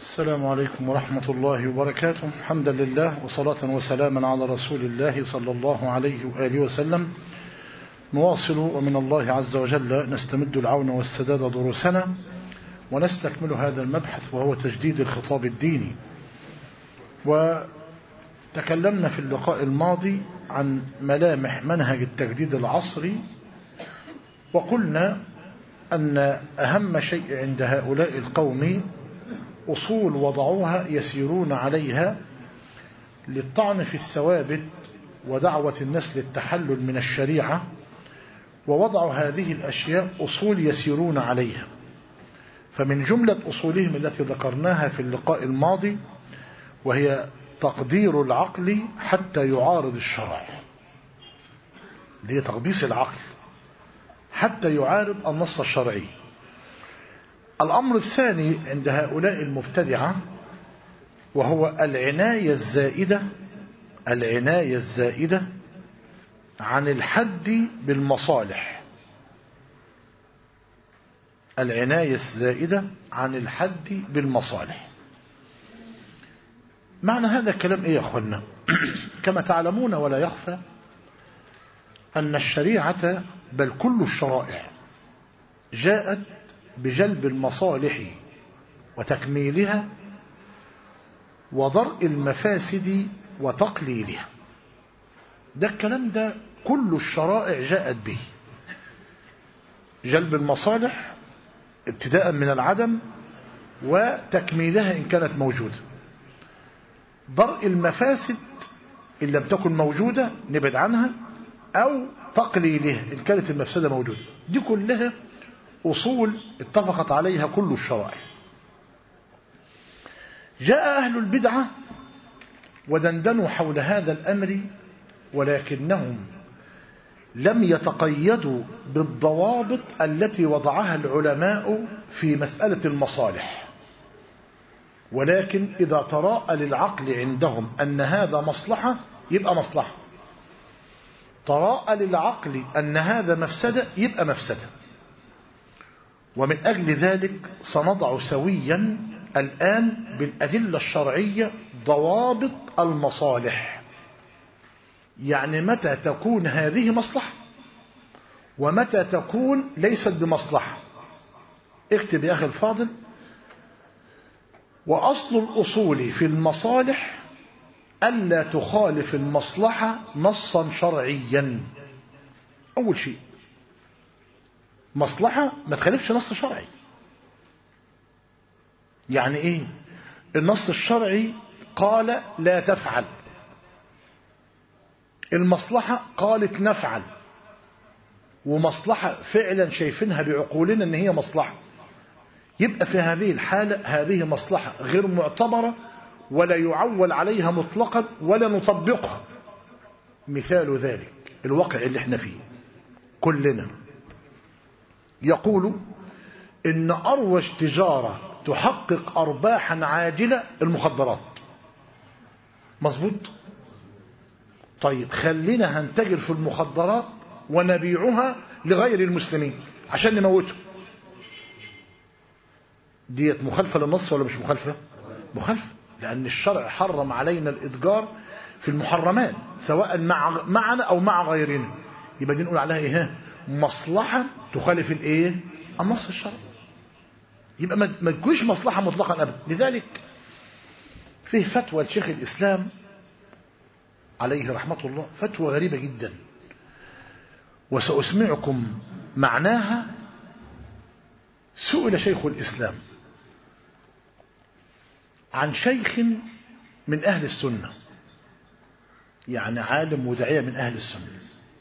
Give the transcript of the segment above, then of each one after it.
السلام عليكم ورحمة الله وبركاته حمدا لله وصلاة وسلاما على رسول الله صلى الله عليه وآله وسلم نواصل ومن الله عز وجل نستمد العون والسداد دروسنا ونستكمل هذا المبحث وهو تجديد الخطاب الديني وتكلمنا في اللقاء الماضي عن ملامح منهج التجديد العصري وقلنا أن أهم شيء عند هؤلاء القوم أصول وضعوها يسيرون عليها للطعن في الثوابت ودعوة الناس للتحلل من الشريعة ووضعوا هذه الأشياء أصول يسيرون عليها فمن جملة أصولهم التي ذكرناها في اللقاء الماضي وهي تقدير العقل حتى يعارض الشرع اللي هي تقديس العقل حتى يعارض النص الشرعي الأمر الثاني عند هؤلاء المبتدعة وهو العناية الزائدة العناية الزائدة عن الحد بالمصالح العناية الزائدة عن الحد بالمصالح معنى هذا الكلام ايه يا اخوانا كما تعلمون ولا يخفى أن الشريعة بل كل الشرائع جاءت بجلب المصالح وتكميلها وضرء المفاسد وتقليلها ده الكلام ده كل الشرائع جاءت به جلب المصالح ابتداء من العدم وتكميلها إن كانت موجودة ضرء المفاسد إن لم تكن موجودة نبعد عنها أو تقليلها إن كانت المفسدة موجودة دي كلها أصول اتفقت عليها كل الشرائع جاء أهل البدعة ودندنوا حول هذا الأمر ولكنهم لم يتقيدوا بالضوابط التي وضعها العلماء في مسألة المصالح ولكن إذا تراءى للعقل عندهم أن هذا مصلحة يبقى مصلحة تراءى للعقل أن هذا مفسدة يبقى مفسدة ومن أجل ذلك سنضع سويا الآن بالأدلة الشرعية ضوابط المصالح يعني متى تكون هذه مصلحة ومتى تكون ليست بمصلحة اكتب يا أخي الفاضل وأصل الأصول في المصالح ألا تخالف المصلحة نصا شرعيا أول شيء مصلحة ما تخالفش نص شرعي يعني ايه النص الشرعي قال لا تفعل المصلحة قالت نفعل ومصلحة فعلا شايفينها بعقولنا ان هي مصلحة يبقى في هذه الحالة هذه مصلحة غير معتبرة ولا يعول عليها مطلقا ولا نطبقها مثال ذلك الواقع اللي احنا فيه كلنا يقول إن أروج تجارة تحقق أرباحا عاجلة المخدرات مظبوط طيب خلينا هنتجر في المخدرات ونبيعها لغير المسلمين عشان نموته ديت مخالفة للنص ولا مش مخالفة مخالفة لأن الشرع حرم علينا الإتجار في المحرمات سواء مع معنا أو مع غيرنا يبقى دي نقول عليها إيه مصلحة تخالف الإيه النص الشرعي يبقى ما تكونش مصلحة مطلقا أبدا لذلك فيه فتوى لشيخ الإسلام عليه رحمة الله فتوى غريبة جدا وسأسمعكم معناها سئل شيخ الإسلام عن شيخ من أهل السنة يعني عالم وداعية من أهل السنة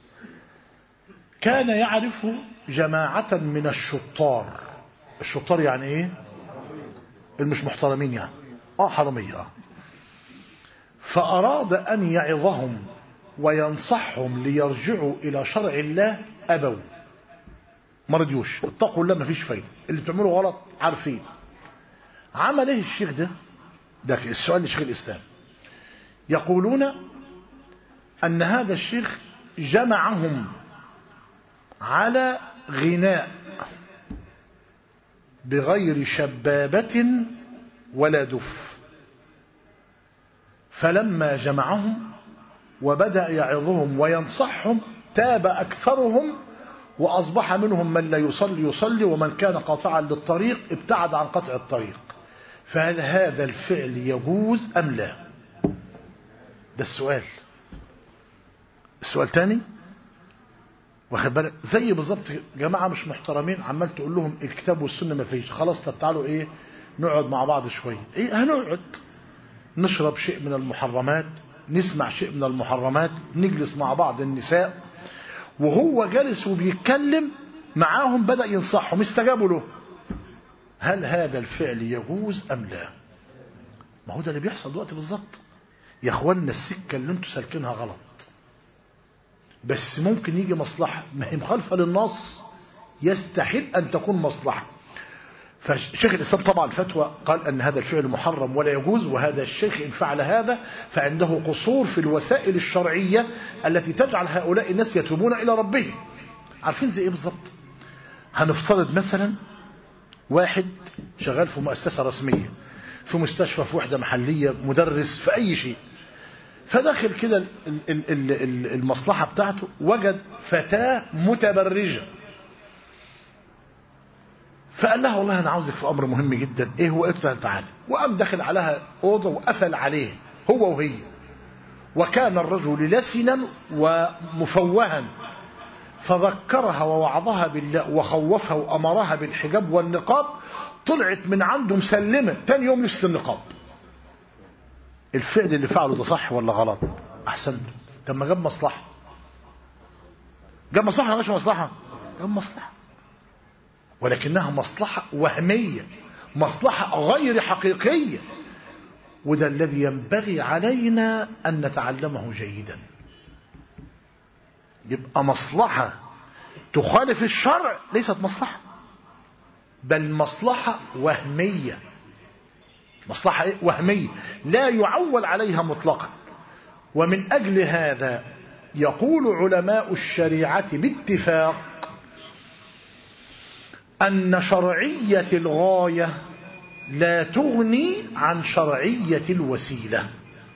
كان يعرف جماعة من الشطار الشطار يعني ايه المش محترمين يعني اه حرامية اه فأراد أن يعظهم وينصحهم ليرجعوا إلى شرع الله أبوا ما رضيوش اتقوا الله ما فيش فايدة اللي بتعملوا غلط عارفين عمل ايه الشيخ ده ده السؤال لشيخ الإسلام يقولون أن هذا الشيخ جمعهم على غناء بغير شبابة ولا دف فلما جمعهم وبدأ يعظهم وينصحهم تاب أكثرهم وأصبح منهم من لا يصلي يصلي ومن كان قاطعا للطريق ابتعد عن قطع الطريق فهل هذا الفعل يجوز أم لا ده السؤال السؤال تاني واخد بالك زي بالظبط جماعة مش محترمين عمال تقول لهم الكتاب والسنة ما فيش خلاص طب تعالوا ايه نقعد مع بعض شوية ايه هنقعد نشرب شيء من المحرمات نسمع شيء من المحرمات نجلس مع بعض النساء وهو جالس وبيتكلم معاهم بدأ ينصحهم استجابوا له هل هذا الفعل يجوز أم لا ما هو ده اللي بيحصل دلوقتي بالظبط يا اخوانا السكة اللي انتوا سالكينها غلط بس ممكن يجي مصلحة ما هي مخالفة للنص يستحيل أن تكون مصلحة فشيخ الإسلام طبعا الفتوى قال أن هذا الفعل محرم ولا يجوز وهذا الشيخ إن فعل هذا فعنده قصور في الوسائل الشرعية التي تجعل هؤلاء الناس يتوبون إلى ربهم عارفين زي إيه بالظبط هنفترض مثلا واحد شغال في مؤسسة رسمية في مستشفى في وحدة محلية مدرس في أي شيء فدخل كده المصلحة بتاعته وجد فتاة متبرجة فقال لها والله أنا عاوزك في أمر مهم جدا إيه هو قلت تعالى وقام دخل عليها أوضة وقفل عليه هو وهي وكان الرجل لسنا ومفوها فذكرها ووعظها بالله وخوفها وأمرها بالحجاب والنقاب طلعت من عنده مسلمة تاني يوم لبست النقاب الفعل اللي فعله ده صح ولا غلط أحسنت طب ما جاب مصلحة جاب مصلحة ولا مش مصلحة جاب مصلحة ولكنها مصلحة وهمية مصلحة غير حقيقية وده الذي ينبغي علينا أن نتعلمه جيدا يبقى مصلحة تخالف الشرع ليست مصلحة بل مصلحة وهمية مصلحة وهمية لا يعول عليها مطلقا ومن أجل هذا يقول علماء الشريعة باتفاق أن شرعية الغاية لا تغني عن شرعية الوسيلة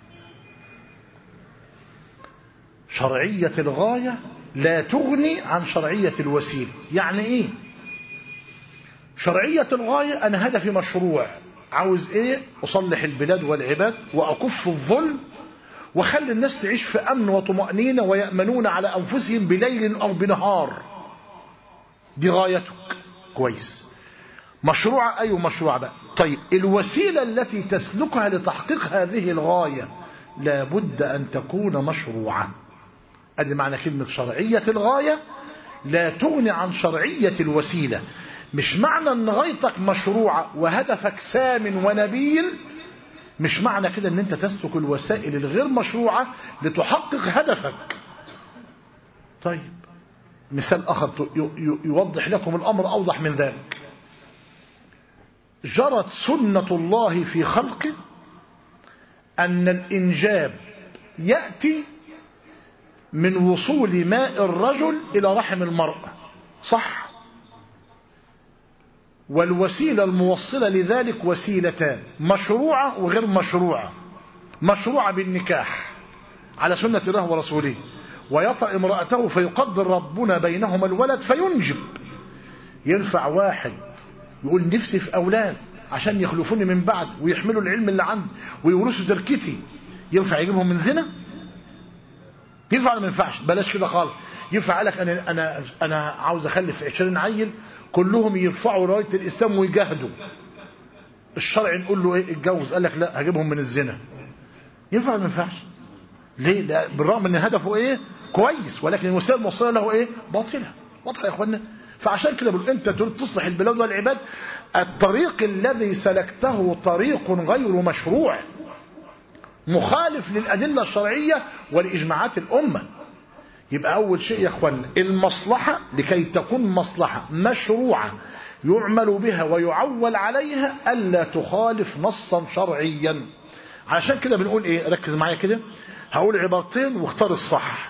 شرعية الغاية لا تغني عن شرعية الوسيلة يعني ايه شرعية الغاية أنا هدفي مشروع عاوز ايه أصلح البلاد والعباد وأكف الظلم وخلي الناس تعيش في أمن وطمأنينة ويأمنون على أنفسهم بليل أو بنهار دي غايتك كويس مشروع أي مشروع بقى طيب الوسيلة التي تسلكها لتحقيق هذه الغاية لابد أن تكون مشروعة ادي معنى كلمة شرعية الغاية لا تغني عن شرعية الوسيلة مش معنى ان غايتك مشروعة وهدفك سام ونبيل مش معنى كده ان انت تسلك الوسائل الغير مشروعة لتحقق هدفك طيب مثال اخر يوضح لكم الامر اوضح من ذلك جرت سنة الله في خلقه ان الانجاب يأتي من وصول ماء الرجل إلى رحم المرأة صح والوسيلة الموصلة لذلك وسيلتان مشروعة وغير مشروعة مشروعة بالنكاح على سنة الله ورسوله ويطأ امرأته فيقدر ربنا بينهما الولد فينجب ينفع واحد يقول نفسي في أولاد عشان يخلفوني من بعد ويحملوا العلم اللي عندي ويورثوا تركتي ينفع يجيبهم من زنا ينفع ولا ما ينفعش بلاش كده خالص ينفع لك انا انا انا عاوز اخلف 20 عيل كلهم يرفعوا رايه الاسلام ويجاهدوا الشرع نقول له ايه اتجوز قال لك لا هجيبهم من الزنا ينفع ولا ما ينفعش ليه لا بالرغم ان هدفه ايه كويس ولكن الوسيله الموصله له ايه باطله واضحه يا اخوانا فعشان كده بقول انت تريد تصلح البلاد والعباد الطريق الذي سلكته طريق غير مشروع مخالف للأدلة الشرعية ولإجماعات الأمة يبقى أول شيء يا أخوان المصلحة لكي تكون مصلحة مشروعة يعمل بها ويعول عليها ألا تخالف نصا شرعيا عشان كده بنقول إيه ركز معايا كده هقول عبارتين واختار الصح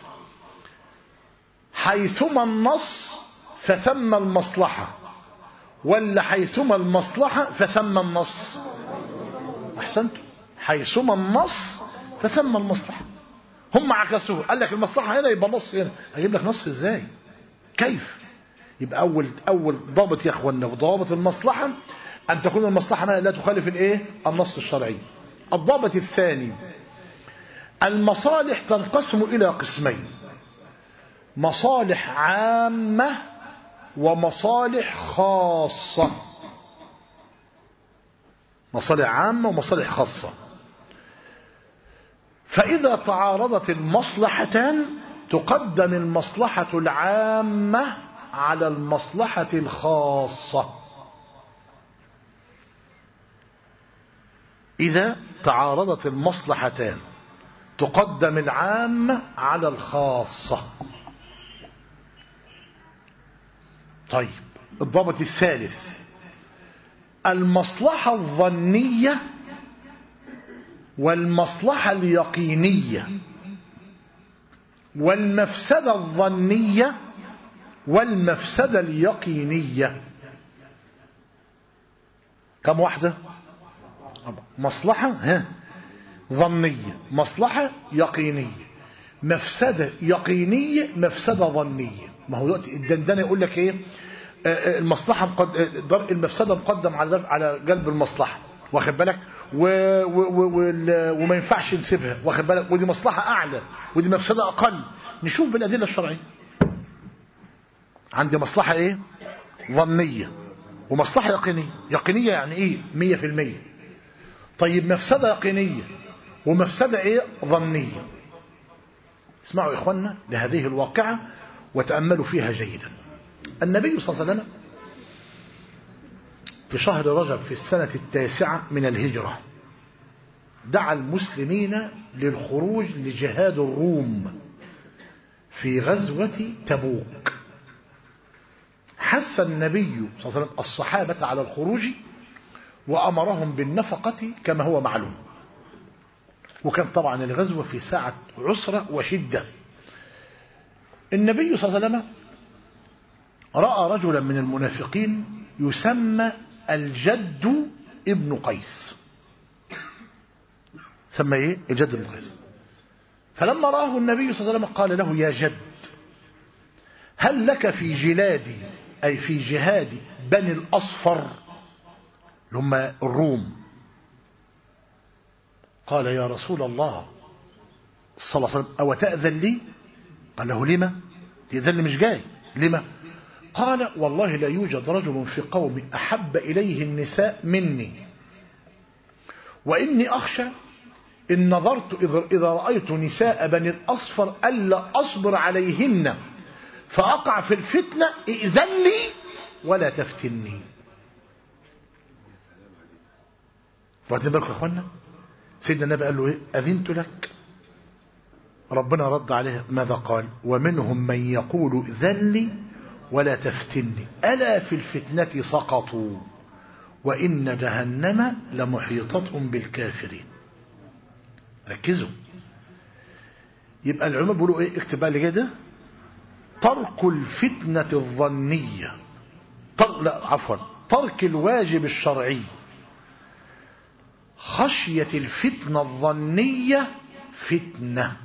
حيثما النص فثم المصلحة ولا حيثما المصلحة فثم النص أحسنتم حيثما النص فسمى المصلحة هم عكسوه قال لك المصلحة هنا يبقى نص هنا أجيب لك نص إزاي كيف يبقى أول أول ضابط يا أخوانا في ضوابط المصلحة أن تكون المصلحة لا تخالف الإيه النص الشرعي الضابط الثاني المصالح تنقسم إلى قسمين مصالح عامة ومصالح خاصة مصالح عامة ومصالح خاصة فإذا تعارضت المصلحتان تقدم المصلحة العامة على المصلحة الخاصة إذا تعارضت المصلحتان تقدم العامة على الخاصة طيب الضابط الثالث المصلحة الظنية والمصلحة اليقينية والمفسدة الظنية والمفسدة اليقينية كم واحدة مصلحة ها ظنية مصلحة يقينية مفسدة يقينية مفسدة ظنية ما هو دلوقتي الدندنة يقول لك ايه المصلحة مقد... المفسدة مقدم على على قلب المصلحة واخد بالك و... و... و... وما ينفعش نسيبها واخد بالك ودي مصلحة أعلى ودي مفسدة أقل نشوف بالأدلة الشرعية عندي مصلحة ايه ظنية ومصلحة يقينية يقينية يعني ايه مية في المية طيب مفسدة يقينية ومفسدة ايه ظنية اسمعوا يا اخوانا لهذه الواقعة وتأملوا فيها جيدا النبي صلى الله عليه وسلم في شهر رجب في السنة التاسعة من الهجرة دعا المسلمين للخروج لجهاد الروم في غزوة تبوك حث النبي صلى الله عليه وسلم الصحابة على الخروج وأمرهم بالنفقة كما هو معلوم وكان طبعا الغزوة في ساعة عسرة وشدة النبي صلى الله عليه وسلم رأى رجلا من المنافقين يسمى الجد ابن قيس سمى ايه الجد ابن قيس فلما رآه النبي صلى الله عليه وسلم قال له يا جد هل لك في جلادي أي في جهاد بني الأصفر هم الروم قال يا رسول الله صلى الله عليه وسلم أو تأذن لي قال له لما تأذن لي مش جاي لما قال والله لا يوجد رجل في قومي أحب إليه النساء مني وإني أخشى إن نظرت إذا رأيت نساء بني الأصفر ألا أصبر عليهن فأقع في الفتنة ائذن لي ولا تفتني واخدين بالكم يا اخوانا سيدنا النبي قال له ايه اذنت لك ربنا رد عليه ماذا قال ومنهم من يقول ذن لي ولا تفتني ألا في الفتنة سقطوا وإن جهنم لمحيطة بالكافرين ركزوا يبقى العلماء بيقولوا ايه اكتب بقى كده ترك الفتنة الظنية تر... لا عفوا ترك الواجب الشرعي خشية الفتنة الظنية فتنة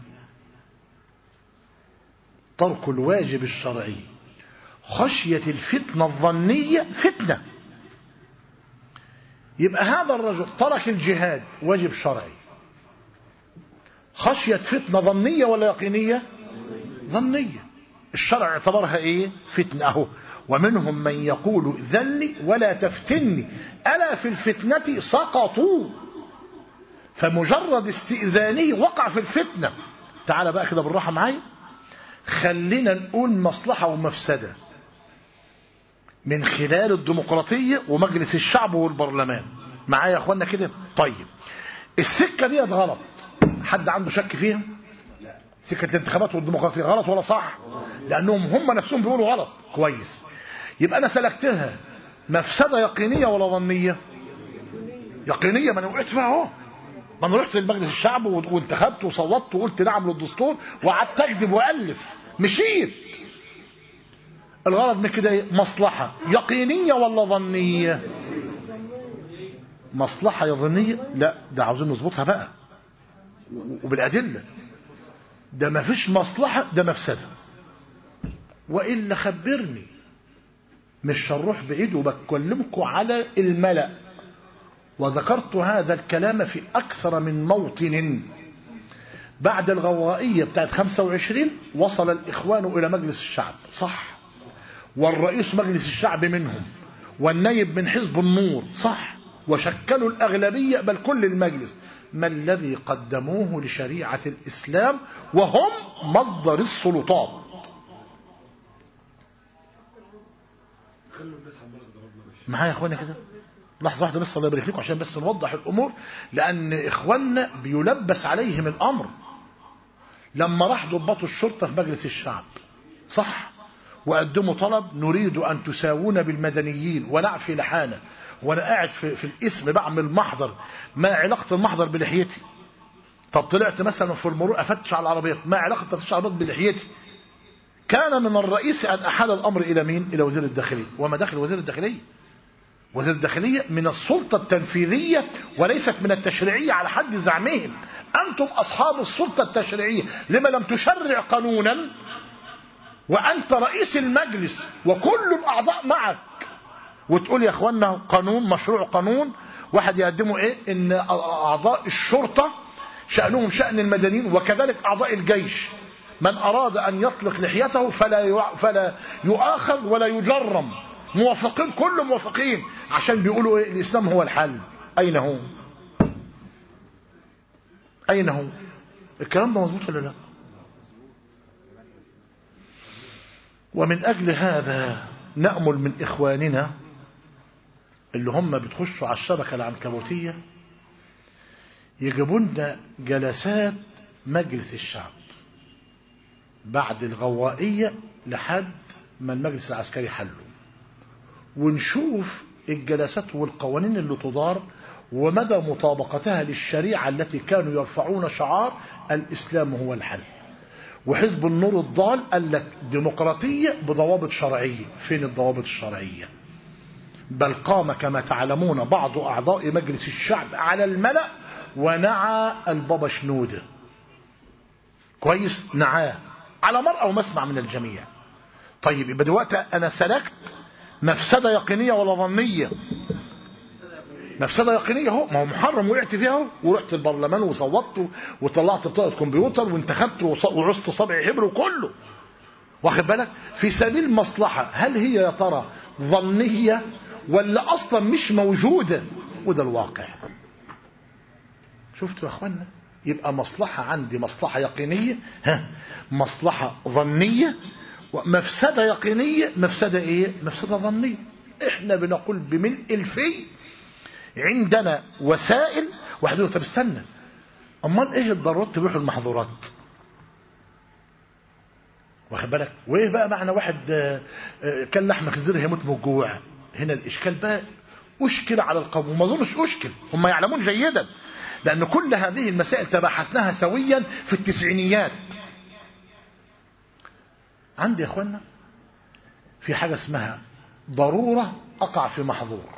ترك الواجب الشرعي خشية الفتنة الظنية فتنة يبقى هذا الرجل ترك الجهاد واجب شرعي خشية فتنة ظنية ولا يقينية ظنية الشرع اعتبرها ايه فتنة اهو ومنهم من يقول ذلي ولا تفتني ألا في الفتنة سقطوا فمجرد استئذانه وقع في الفتنة تعال بقى كده بالراحة معايا خلينا نقول مصلحة ومفسدة من خلال الديمقراطية ومجلس الشعب والبرلمان معايا يا اخوانا كده طيب السكة دي غلط حد عنده شك فيها سكة الانتخابات والديمقراطية غلط ولا صح لأنهم هم نفسهم بيقولوا غلط كويس يبقى أنا سلكتها مفسدة يقينية ولا ظنية يقينية ما أنا وقعت فيها اهو ما أنا رحت لمجلس الشعب وانتخبت وصوتت وقلت نعم للدستور وقعدت أكذب وألف مشيت الغرض من كده مصلحة يقينية ولا ظنية مصلحة يا ظنية لا ده عاوزين نظبطها بقى وبالأدلة ده ما فيش مصلحة ده مفسدة وإلا خبرني مش هنروح بعيد وبكلمكم على الملأ وذكرت هذا الكلام في أكثر من موطن بعد الغوائية بتاعت 25 وصل الإخوان إلى مجلس الشعب صح والرئيس مجلس الشعب منهم والنيب من حزب النور صح وشكلوا الأغلبية بل كل المجلس ما الذي قدموه لشريعة الإسلام وهم مصدر السلطات معايا يا اخوانا كده لحظة واحدة بس الله يبارك لكم عشان بس نوضح الأمور لأن إخواننا بيلبس عليهم الأمر لما راح ضباط الشرطة في مجلس الشعب صح وقدموا طلب نريد أن تساوونا بالمدنيين ونعفي لحانا وأنا قاعد في, في الاسم بعمل محضر ما علاقة المحضر بلحيتي طب طلعت مثلا في المرور أفتش على العربيات ما علاقة تفتش على العربيات بلحيتي كان من الرئيس أن أحال الأمر إلى مين إلى وزير الداخلية وما داخل وزير الداخلية وزير الداخلية من السلطة التنفيذية وليست من التشريعية على حد زعمهم أنتم أصحاب السلطة التشريعية لما لم تشرع قانونا وأنت رئيس المجلس وكل الأعضاء معك وتقول يا أخوانا قانون مشروع قانون واحد يقدمه إيه إن أعضاء الشرطة شأنهم شأن المدنيين وكذلك أعضاء الجيش من أراد أن يطلق لحيته فلا فلا يؤاخذ ولا يجرم موافقين كل موافقين عشان بيقولوا إيه الإسلام هو الحل أين هو أين هو الكلام ده مظبوط ولا لا ومن أجل هذا نأمل من إخواننا اللي هم بتخشوا على الشبكة العنكبوتية يجيبوا لنا جلسات مجلس الشعب بعد الغوائية لحد ما المجلس العسكري حله ونشوف الجلسات والقوانين اللي تدار ومدى مطابقتها للشريعة التي كانوا يرفعون شعار الإسلام هو الحل وحزب النور الضال قال لك ديمقراطية بضوابط شرعية فين الضوابط الشرعية بل قام كما تعلمون بعض أعضاء مجلس الشعب على الملأ ونعى البابا شنودة كويس نعاه على مرأى ومسمع من الجميع طيب يبقى دلوقتي أنا سلكت مفسدة يقينية ولا ظنية مفسدة يقينية اهو ما هو محرم وقعت فيها اهو ورحت البرلمان وصوتت وطلعت بطاقة كمبيوتر وانتخبت وعصت صبع حبر وكله واخد بالك في سبيل مصلحة هل هي يا ترى ظنية ولا اصلا مش موجودة وده الواقع شفتوا يا اخوانا يبقى مصلحة عندي مصلحة يقينية ها مصلحة ظنية ومفسدة يقينية مفسدة ايه مفسدة ظنية احنا بنقول بملء الفي عندنا وسائل واحد يقول طب استنى امال ايه الضرورات تبيح المحظورات واخد بالك وايه بقى معنى واحد كان لحم خنزير يموت من الجوع هنا الاشكال بقى اشكل على القوم وما اظنش اشكل هم يعلمون جيدا لان كل هذه المسائل تباحثناها سويا في التسعينيات عندي يا اخوانا في حاجه اسمها ضروره اقع في محظور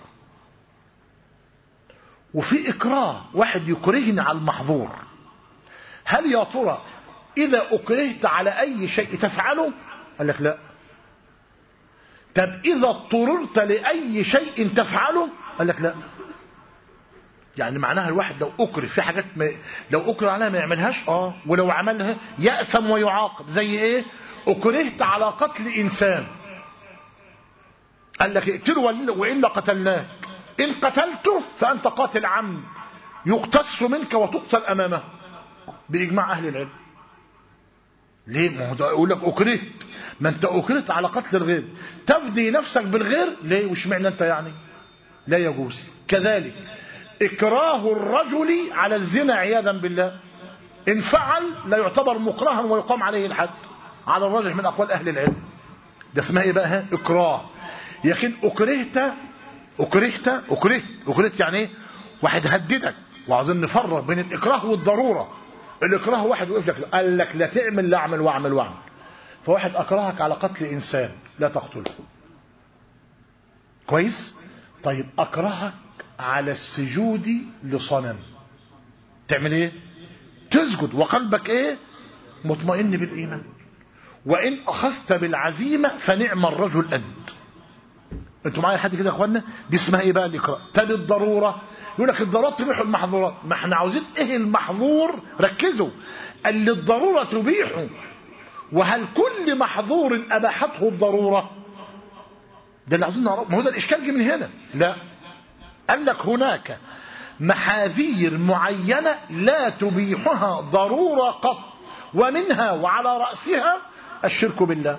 وفي إكراه واحد يكرهني على المحظور هل يا ترى إذا أكرهت على أي شيء تفعله قال لك لا طب إذا اضطررت لأي شيء تفعله قال لك لا يعني معناها الواحد لو أكره في حاجات ما لو أكره عليها ما يعملهاش آه ولو عملها يأثم ويعاقب زي إيه أكرهت على قتل إنسان قال لك اقتله وإلا قتلناك إن قتلته فأنت قاتل عمد يقتص منك وتقتل أمامه بإجماع أهل العلم ليه ما هو ده يقول لك أكرهت ما أنت أكرهت على قتل الغير تفدي نفسك بالغير ليه وش معنى أنت يعني لا يجوز كذلك إكراه الرجل على الزنا عياذا بالله إن فعل لا يعتبر مكرها ويقام عليه الحد على الراجح من أقوال أهل العلم ده اسمها إيه بقى إكراه لكن أكرهت أكرهت أكرهت أكرهت يعني إيه واحد هددك وعاوزين نفرق بين الإكراه والضرورة الإكراه واحد وقف لك قال لك لا تعمل لا أعمل وأعمل وأعمل فواحد أكرهك على قتل إنسان لا تقتله كويس طيب أكرهك على السجود لصنم تعمل ايه تسجد وقلبك ايه مطمئن بالايمان وان اخذت بالعزيمه فنعم الرجل انت انتوا معايا حد كده يا اخوانا دي اسمها ايه بقى الاقراء تاني الضروره يقول لك الضرورات تبيح المحظورات ما احنا عاوزين ايه المحظور ركزوا اللي الضروره تبيحه وهل كل محظور اباحته الضروره ده اللي عاوزين نعرفه ما هو ده الاشكال جه من هنا لا قال لك هناك محاذير معينه لا تبيحها ضروره قط ومنها وعلى راسها الشرك بالله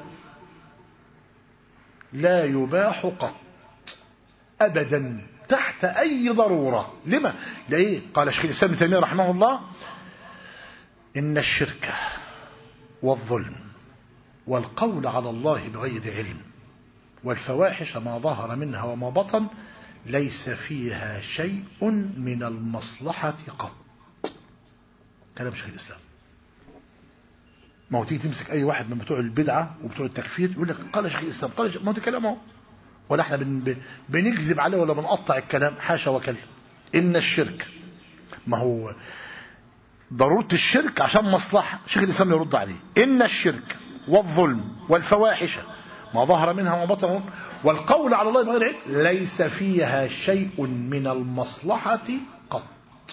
لا يباح قط ابدا تحت اي ضروره لما ليه قال شيخ الاسلام ابن تيميه رحمه الله ان الشرك والظلم والقول على الله بغير علم والفواحش ما ظهر منها وما بطن ليس فيها شيء من المصلحة قط كلام شيخ الإسلام ما هو تيجي تمسك أي واحد من بتوع البدعة وبتوع التكفير يقول لك قال شيخ الإسلام قال شيخ ما هو ده كلامه ولا احنا بن بنكذب عليه ولا بنقطع الكلام حاشا وكلا إن الشرك ما هو ضرورة الشرك عشان مصلحة شيخ الإسلام يرد عليه إن الشرك والظلم والفواحش ما ظهر منها وما بطن والقول على الله بغير علم ليس فيها شيء من المصلحة قط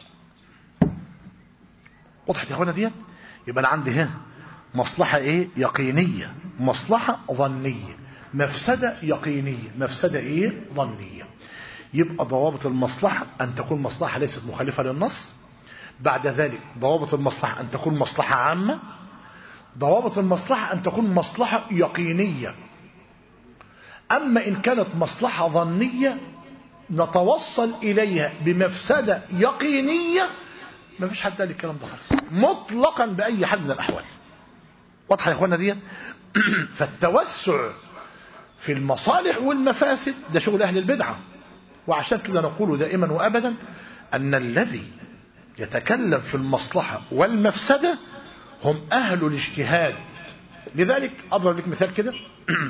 وضحت يا اخوانا ديت يبقى انا عندي هنا مصلحة ايه يقينية مصلحة ظنية مفسدة يقينية مفسدة ايه ظنية يبقى ضوابط المصلحة ان تكون مصلحة ليست مخالفة للنص بعد ذلك ضوابط المصلحة ان تكون مصلحة عامة ضوابط المصلحة ان تكون مصلحة يقينية أما إن كانت مصلحة ظنية نتوصل إليها بمفسدة يقينية ما فيش حد قال الكلام ده خالص مطلقا بأي حال من الأحوال واضحة يا إخوانا دي فالتوسع في المصالح والمفاسد ده شغل أهل البدعة وعشان كده نقول دائما وأبدا أن الذي يتكلم في المصلحة والمفسدة هم أهل الاجتهاد لذلك أضرب لك مثال كده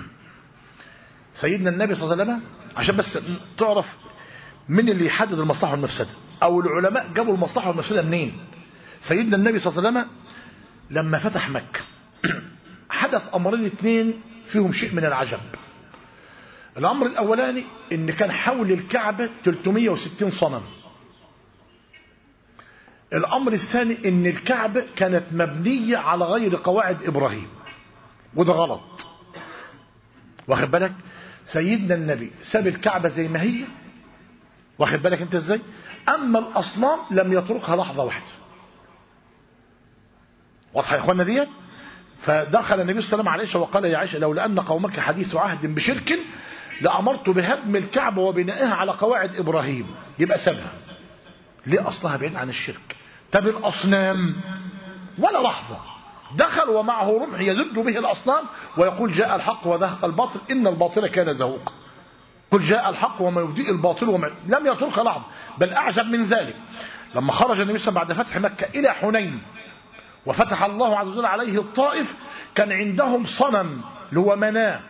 سيدنا النبي صلى الله عليه وسلم عشان بس تعرف من اللي يحدد المصلحة والمفسدة أو العلماء جابوا المصلحة والمفسدة منين سيدنا النبي صلى الله عليه وسلم لما فتح مكة حدث أمرين اثنين فيهم شيء من العجب الأمر الأولاني إن كان حول الكعبة 360 صنم الأمر الثاني إن الكعبة كانت مبنية على غير قواعد إبراهيم وده غلط واخد بالك سيدنا النبي ساب الكعبة زي ما هي واخد بالك انت ازاي اما الاصنام لم يتركها لحظة واحدة واضحة يا اخوانا ديت فدخل النبي صلى الله عليه وسلم وقال يا عائشة لو لأن قومك حديث عهد بشرك لأمرت بهدم الكعبة وبنائها على قواعد إبراهيم يبقى سابها ليه أصلها بعيد عن الشرك طب الأصنام ولا لحظة دخل ومعه رمح يزج به الأصنام ويقول جاء الحق وذهق الباطل إن الباطل كان زهوقا قل جاء الحق وما يبدئ الباطل وما لم يترك لحظة بل أعجب من ذلك لما خرج النبي صلى الله عليه وسلم بعد فتح مكة إلى حنين وفتح الله عز وجل عليه الطائف كان عندهم صنم اللي هو مناه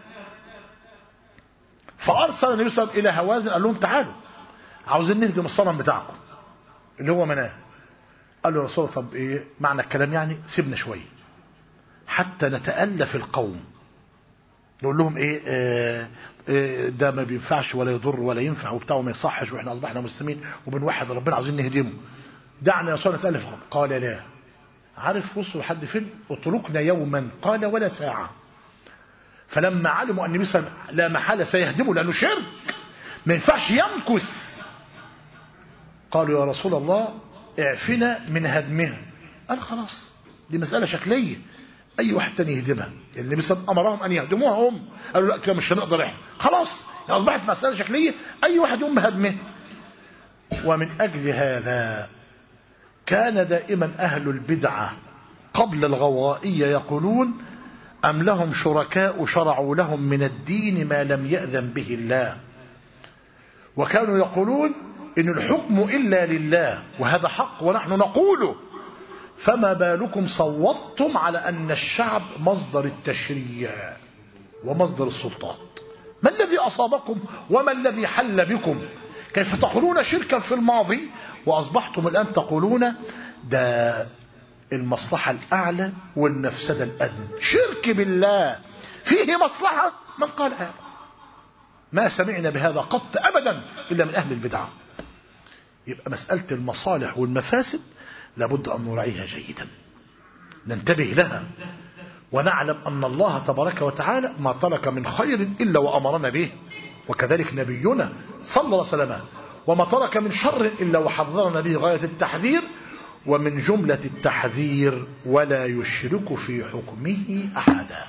فأرسل النبي صلى الله عليه وسلم إلى هوازن قال لهم تعالوا عاوزين نهدم الصنم بتاعكم اللي هو مناه قال له رسول الله طب إيه معنى الكلام يعني سيبنا شويه حتى نتألف القوم نقول لهم ايه آه آه ده ما بينفعش ولا يضر ولا ينفع وبتاع وما يصحش واحنا اصبحنا مسلمين وبنوحد ربنا عاوزين نهدمه دعنا يا صلى نتألف القوم قال لا عارف وصلوا لحد فين اتركنا يوما قال ولا ساعة فلما علموا ان النبي لا محالة سيهدمه لانه شرك ما ينفعش يمكث قالوا يا رسول الله اعفنا من هدمها قال خلاص دي مسألة شكلية اي واحد تاني يهدمها النبي صلى الله عليه وسلم امرهم ان يهدموها هم قالوا لا كده مش هنقدر احنا خلاص اصبحت مساله شكليه اي واحد يقوم بهدمه ومن اجل هذا كان دائما اهل البدعه قبل الغوائيه يقولون ام لهم شركاء شرعوا لهم من الدين ما لم ياذن به الله وكانوا يقولون ان الحكم الا لله وهذا حق ونحن نقوله فما بالكم صوتتم على أن الشعب مصدر التشريع ومصدر السلطات ما الذي أصابكم وما الذي حل بكم كيف تقولون شركا في الماضي وأصبحتم الآن تقولون ده المصلحة الأعلى والمفسدة الأدنى شرك بالله فيه مصلحة من قال هذا ما سمعنا بهذا قط أبدا إلا من أهل البدعة يبقى مسألة المصالح والمفاسد لابد أن نراعيها جيدا ننتبه لها ونعلم أن الله تبارك وتعالى ما ترك من خير إلا وأمرنا به وكذلك نبينا صلى الله عليه وسلم وما ترك من شر إلا وحذرنا به غاية التحذير ومن جملة التحذير ولا يشرك في حكمه أحدا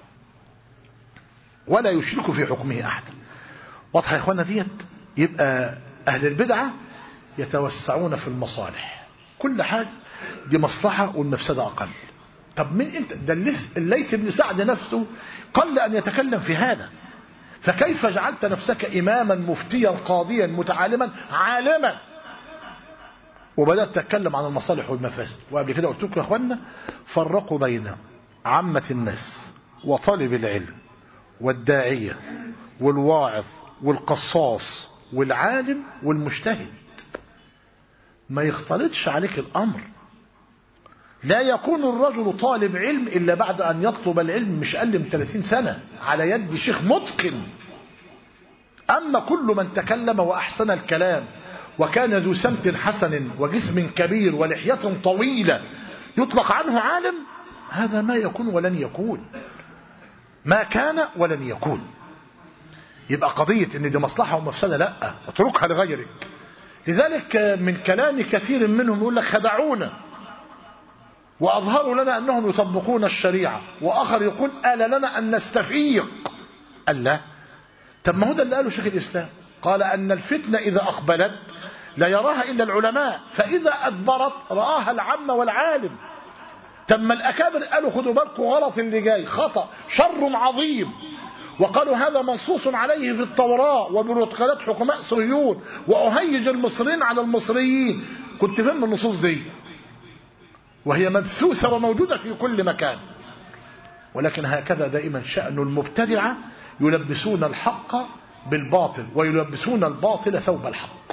ولا يشرك في حكمه أحدا واضح يا إخوانا ديت يبقى أهل البدعة يتوسعون في المصالح كل حاجة دي مصلحة والمفسدة أقل طب من انت ده ليس ابن سعد نفسه قل أن يتكلم في هذا فكيف جعلت نفسك إماما مفتيا قاضيا متعالما عالما وبدأت تتكلم عن المصالح والمفاسد وقبل كده قلت لكم يا اخوانا فرقوا بين عامة الناس وطالب العلم والداعية والواعظ والقصاص والعالم والمجتهد ما يختلطش عليك الأمر لا يكون الرجل طالب علم إلا بعد أن يطلب العلم مش أقل من 30 سنة على يد شيخ متقن أما كل من تكلم وأحسن الكلام وكان ذو سمت حسن وجسم كبير ولحية طويلة يطلق عنه عالم هذا ما يكون ولن يكون ما كان ولن يكون يبقى قضية ان دي مصلحة ومفسدة لا اتركها لغيرك لذلك من كلام كثير منهم يقول لك خدعونا وأظهروا لنا أنهم يطبقون الشريعة وآخر يقول آل لنا أن نستفيق قال لا طب ما هو ده اللي قاله شيخ الإسلام قال أن الفتنة إذا أقبلت لا يراها إلا العلماء فإذا أدبرت رآها العامة والعالم تم الأكابر قالوا خدوا بالكم غلط اللي جاي خطأ شر عظيم وقالوا هذا منصوص عليه في التوراة وبروتوكولات حكماء صهيون وأهيج المصريين على المصريين كنت فين من النصوص دي وهي مبثوثة وموجودة في كل مكان ولكن هكذا دائما شأن المبتدعة يلبسون الحق بالباطل ويلبسون الباطل ثوب الحق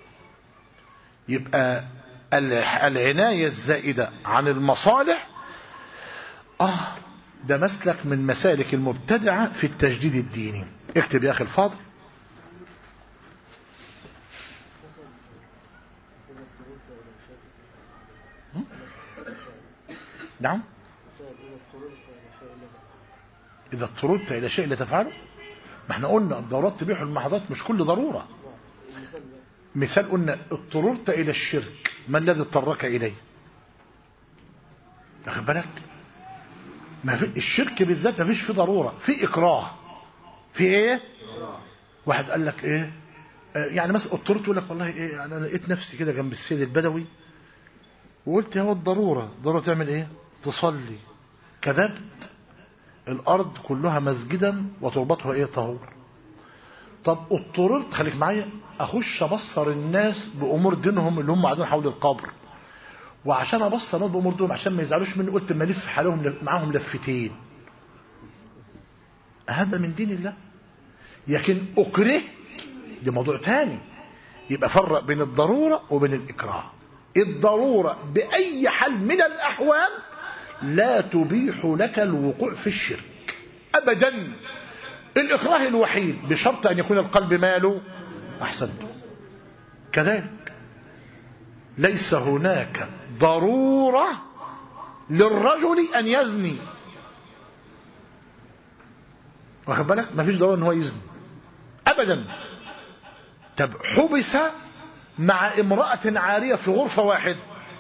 يبقى العناية الزائدة عن المصالح آه ده مسلك من مسالك المبتدعة في التجديد الديني اكتب يا أخي الفاضل نعم إذا اضطررت إلى شيء لا تفعله ما احنا قلنا الضرورات تبيح المحظات مش كل ضرورة مثال قلنا اضطررت إلى الشرك ما الذي اضطرك إليه واخد بالك ما في الشرك بالذات ما فيش فيه ضرورة في إكراه في إيه واحد قال لك إيه آه يعني مثلا اضطررت يقول لك والله إيه يعني أنا لقيت نفسي كده جنب السيد البدوي وقلت يا هو الضرورة ضرورة تعمل إيه تصلي كذبت الأرض كلها مسجدا وتربتها إيه طهور طب اضطررت خليك معايا أخش أبصر الناس بأمور دينهم اللي هم قاعدين حول القبر وعشان أبصر الناس بأمور دينهم عشان ما يزعلوش مني قلت ما ألف حالهم معاهم لفتين هذا من دين الله لكن أكرهت ده موضوع تاني يبقى فرق بين الضرورة وبين الإكراه الضرورة بأي حال من الأحوال لا تبيح لك الوقوع في الشرك أبدا الإكراه الوحيد بشرط أن يكون القلب ماله أحسنت كذلك ليس هناك ضرورة للرجل أن يزني واخد بالك ما فيش ضرورة أن هو يزني أبدا طب حبس مع امرأة عارية في غرفة واحدة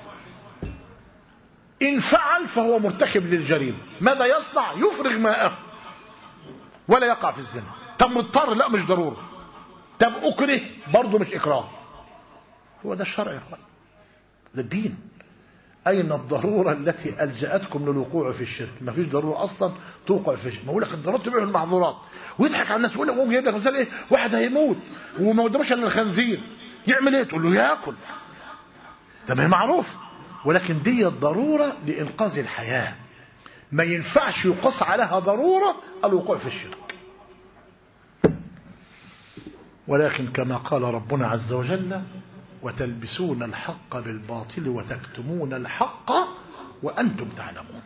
إن فعل فهو مرتكب للجريمة ماذا يصنع يفرغ ماءه ولا يقع في الزنا طب مضطر لا مش ضرورة طب أكره برضه مش إكراه هو ده الشرع يا اخوان ده الدين أين الضرورة التي ألجأتكم للوقوع في الشرك ما فيش ضرورة أصلا توقع في الشرك ما يقول لك الضرورات تبيع المعذورات ويضحك على الناس يقول لك جايب لك مثال إيه واحد هيموت وما قدامش إلا الخنزير يعمل إيه تقول له ياكل ده ما هي معروف ولكن دي الضرورة لإنقاذ الحياة ما ينفعش يقص عليها ضرورة الوقوع في الشرك ولكن كما قال ربنا عز وجل وتلبسون الحق بالباطل وتكتمون الحق وأنتم تعلمون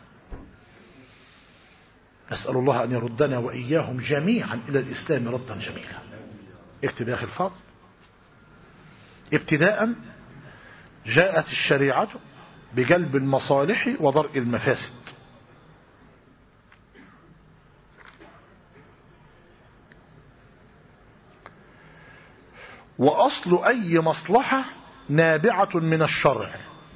أسأل الله أن يردنا وإياهم جميعا إلى الإسلام ردا جميلا اكتب يا أخي الفاضل ابتداء جاءت الشريعة بجلب المصالح وضرء المفاسد وأصل أي مصلحة نابعة من الشرع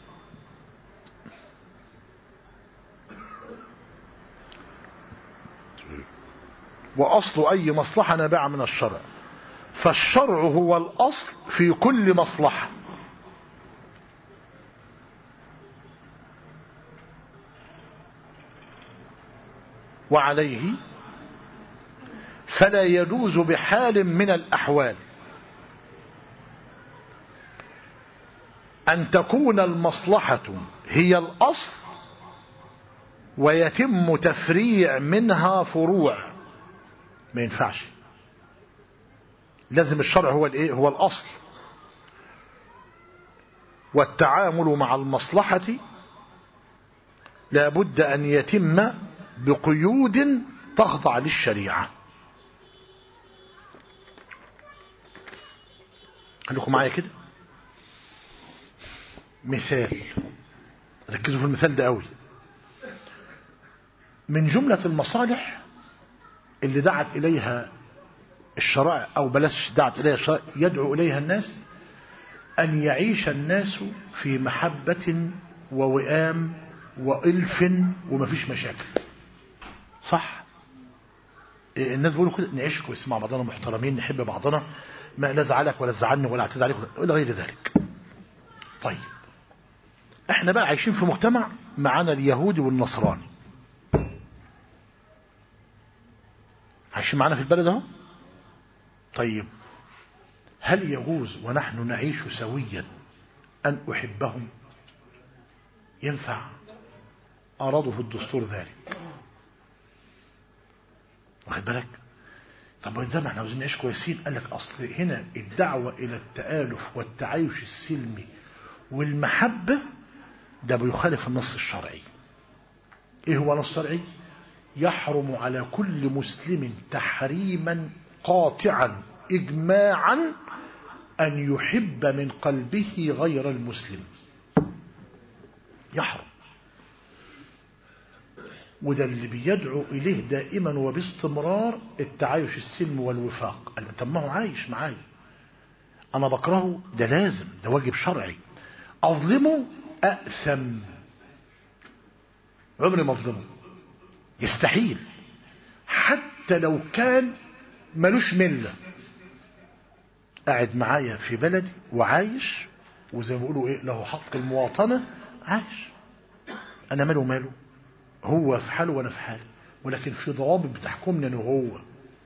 وأصل أي مصلحة نابعة من الشرع فالشرع هو الأصل في كل مصلحة وعليه فلا يجوز بحال من الأحوال أن تكون المصلحة هي الأصل ويتم تفريع منها فروع ما ينفعش لازم الشرع هو الايه هو الأصل والتعامل مع المصلحة لابد أن يتم بقيود تخضع للشريعة خليكم معايا كده مثال ركزوا في المثال ده قوي من جملة المصالح اللي دعت إليها الشرائع أو بلاش دعت إليها الشرائع يدعو إليها الناس أن يعيش الناس في محبة ووئام وإلف ومفيش مشاكل صح الناس بيقولوا كده نعيش كويس مع بعضنا محترمين نحب بعضنا ما لا زعلك ولا زعلني ولا اعتدى عليك ولا غير ذلك طيب احنا بقى عايشين في مجتمع معانا اليهودي والنصراني عايشين معانا في البلد اهو طيب هل يجوز ونحن نعيش سويا أن أحبهم ينفع أرادوا في الدستور ذلك واخد بالك طب وإذا ما احنا عاوزين نعيش كويسين قال لك أصل هنا الدعوة إلى التآلف والتعايش السلمي والمحبة ده بيخالف النص الشرعي ايه هو النص الشرعي يحرم على كل مسلم تحريما قاطعا اجماعا ان يحب من قلبه غير المسلم يحرم وده اللي بيدعو إليه دائما وباستمرار التعايش السلمي والوفاق طب ما هو عايش معايا أنا بكرهه ده لازم ده واجب شرعي أظلمه أأثم عمري ما أظلمه يستحيل حتى لو كان ملوش ملة قاعد معايا في بلدي وعايش وزي ما بيقولوا ايه له حق المواطنة عايش انا ماله ماله هو في حاله وانا في حالي ولكن في ضوابط بتحكمني انا وهو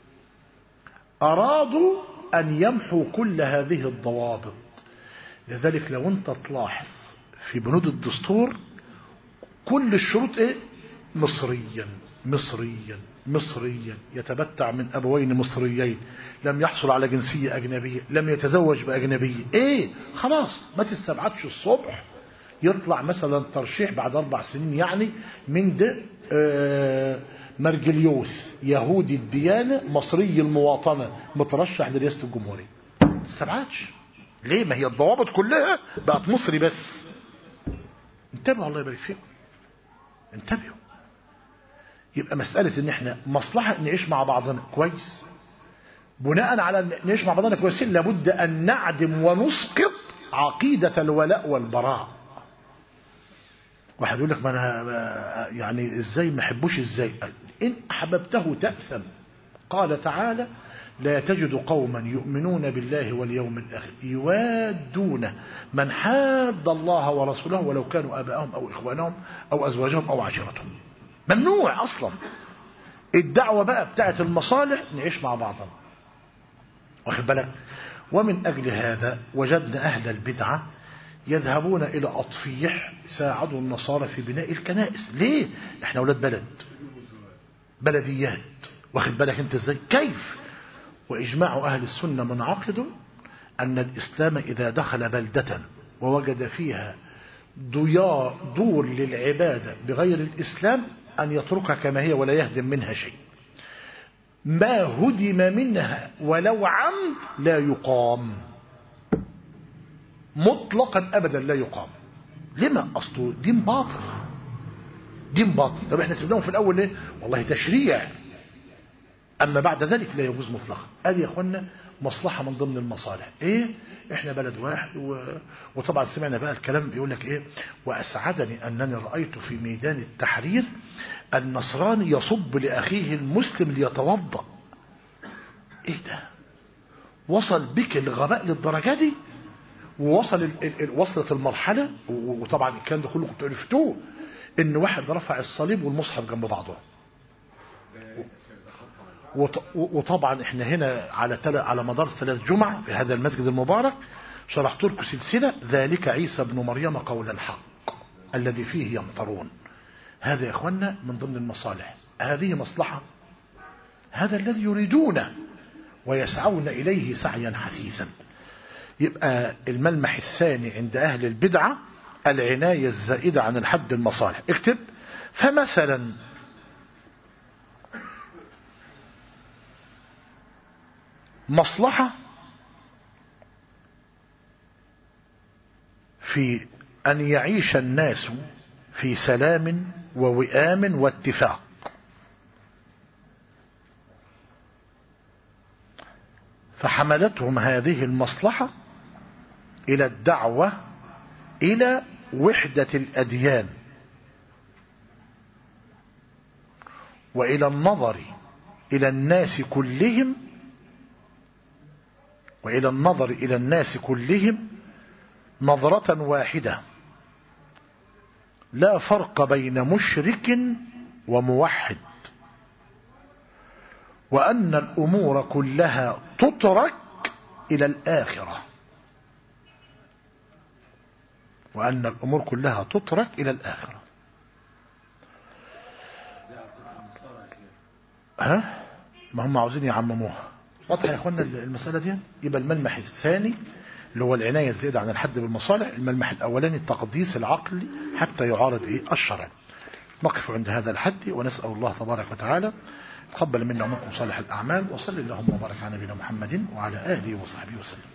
ارادوا ان يمحوا كل هذه الضوابط لذلك لو انت تلاحظ في بنود الدستور كل الشروط ايه مصريا مصريا مصريا يتمتع من أبوين مصريين لم يحصل على جنسية أجنبية لم يتزوج بأجنبية إيه خلاص ما تستبعدش الصبح يطلع مثلا ترشيح بعد أربع سنين يعني من ده آه مرجليوس يهودي الديانة مصري المواطنة مترشح لرئاسة الجمهورية ما تستبعدش ليه ما هي الضوابط كلها بقت مصري بس انتبهوا الله يبارك فيكم انتبهوا يبقى مسألة ان احنا مصلحة نعيش مع بعضنا كويس بناء على نعيش مع بعضنا كويسين لابد ان نعدم ونسقط عقيدة الولاء والبراء واحد يقول لك ما انا يعني ازاي ما احبوش ازاي ان احببته تأثم قال تعالى لا تجد قوما يؤمنون بالله واليوم الآخر يوادون من حاد الله ورسوله ولو كانوا آباءهم أو إخوانهم أو أزواجهم أو عشيرتهم ممنوع أصلا الدعوة بقى بتاعت المصالح نعيش مع بعضنا واخد بالك ومن أجل هذا وجدنا أهل البدعة يذهبون إلى أطفيح ساعدوا النصارى في بناء الكنائس ليه؟ احنا أولاد بلد بلديات واخد بالك انت ازاي كيف وإجماع أهل السنة منعقد أن الإسلام إذا دخل بلدة ووجد فيها ضياء دور للعبادة بغير الإسلام أن يتركها كما هي ولا يهدم منها شيء ما هدم منها ولو عمد لا يقام مطلقا أبدا لا يقام لما أصله دين باطل دين باطل طب احنا سيبناهم في الأول ليه والله تشريع أما بعد ذلك لا يجوز مطلقا ادي يا أخوانا مصلحة من ضمن المصالح ايه احنا بلد واحد و... وطبعا سمعنا بقى الكلام بيقول لك ايه واسعدني انني رأيت في ميدان التحرير النصراني يصب لاخيه المسلم ليتوضا ايه ده وصل بك الغباء للدرجة دي ووصل ال... ال... وصلت المرحلة وطبعا الكلام ده كله كنت عرفتوه ان واحد رفع الصليب والمصحف جنب بعضه وطبعا احنا هنا على تل... على مدار ثلاث جمع في هذا المسجد المبارك شرحت لكم سلسلة ذلك عيسى بن مريم قول الحق الذي فيه يمطرون هذا يا اخوانا من ضمن المصالح هذه مصلحة هذا الذي يريدونه ويسعون إليه سعيا حثيثا يبقى الملمح الثاني عند أهل البدعة العناية الزائدة عن الحد المصالح اكتب فمثلا مصلحة في أن يعيش الناس في سلام ووئام واتفاق فحملتهم هذه المصلحة إلى الدعوة إلى وحدة الأديان وإلى النظر إلى الناس كلهم وإلى النظر إلى الناس كلهم نظرة واحدة لا فرق بين مشرك وموحد وأن الأمور كلها تترك إلى الآخرة وأن الأمور كلها تترك إلى الآخرة ها ما هم عاوزين يعمموها واضح يا اخوانا المسألة دي يبقى الملمح الثاني اللي هو العناية الزيادة عن الحد بالمصالح الملمح الأولاني التقديس العقلي حتى يعارض إيه الشرع نقف عند هذا الحد ونسأل الله تبارك وتعالى تقبل منا ومنكم صالح الأعمال وصل اللهم وبارك على نبينا محمد وعلى آله وصحبه وسلم